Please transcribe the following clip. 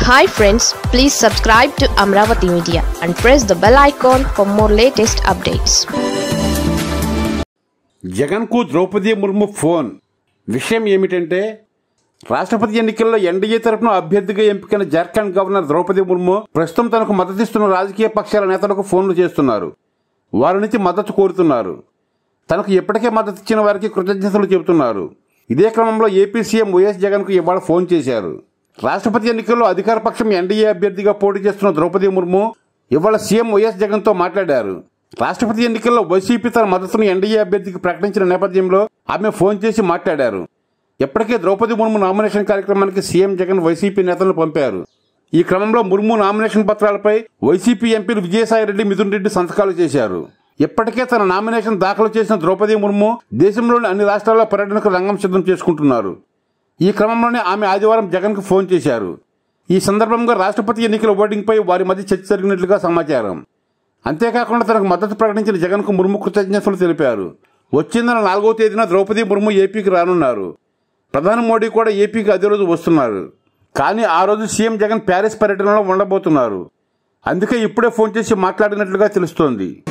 hi friends please subscribe to Amaravati media and press the bell icon for more latest updates జగన్కు Draupadi Murmu phone విషయం ఏమిటంటే రాష్ట్రపతి ఎన్నికల్లో NDA తరపున అభ్యర్థిగా ఎంపికైన జార్ఖండ్ గవర్నర్ ద్రౌపది ముర్ము ప్రస్తుతం తనకు మద్దతిస్తున్న రాజకీయ పక్షాల నేతలకు ఫోన్లు చేస్తున్నారు వారి నుంచి మద్దతు కోరుతున్నారు తనకు ఇప్పటికే మద్దతు ఇచ్చిన వారికి కృతజ్ఞతలు చెబుతున్నారు ఇదే క్రమంలో ఏపీ సీఎం వైఎస్ జగన్కు ఇవాళ ఫోన్ చేశారు రాష్ట్రపతి ఎన్నికల్లో అధికార పక్షం ఎన్డీఏ అభ్యర్థిగా పోటీ చేస్తున్న ద్రౌపది ముర్ము ఇవాళ సీఎం వైఎస్ జగన్తో మాట్లాడారు రాష్ట్రపతి ఎన్నికల్లో వైసీపీ తన మద్దతును ఎన్డీఏ అభ్యర్థికి ప్రకటించిన నేపథ్యంలో ఆమె ఫోన్ చేసి మాట్లాడారు ఇప్పటికే ద్రౌపది ముర్ము నామినేషన్ కార్యక్రమానికి సీఎం జగన్ వైసీపీ నేతలను పంపారు ఈ క్రమంలో ముర్ము నామినేషన్ పత్రాలపై వైసీపీ ఎంపీలు విజయసాయిరెడ్డి మిథున్ రెడ్డి సంతకాలు చేశారు ఇప్పటికే తన నామినేషన్ దాఖలు చేసిన ద్రౌపది ముర్ము దేశంలోని అన్ని రాష్ట్రాల్లో పర్యటనకు రంగం సిద్ధం చేసుకుంటున్నారు ఈ క్రమంలోనే ఆమె ఆదివారం జగన్కు ఫోన్ చేశారు ఈ సందర్భంగా రాష్ట్రపతి ఎన్నికల ఓటింగ్పై వారి మధ్య చర్చ జరిగినట్లుగా సమాచారం అంతేకాకుండా తనకు మద్దతు ప్రకటించిన జగన్కు ముర్ము కృతజ్ఞతలు తెలిపారు వచ్చే నెల నాలుగో తేదీన ద్రౌపది ముర్ము ఏపీకి రానున్నారు ప్రధాని మోడీ కూడా ఏపీకి అదే రోజు వస్తున్నారు కానీ ఆ రోజు సీఎం జగన్ ప్యారిస్ పర్యటనలో ఉండబోతున్నారు అందుకే ఇప్పుడే ఫోన్ చేసి మాట్లాడినట్లుగా తెలుస్తోంది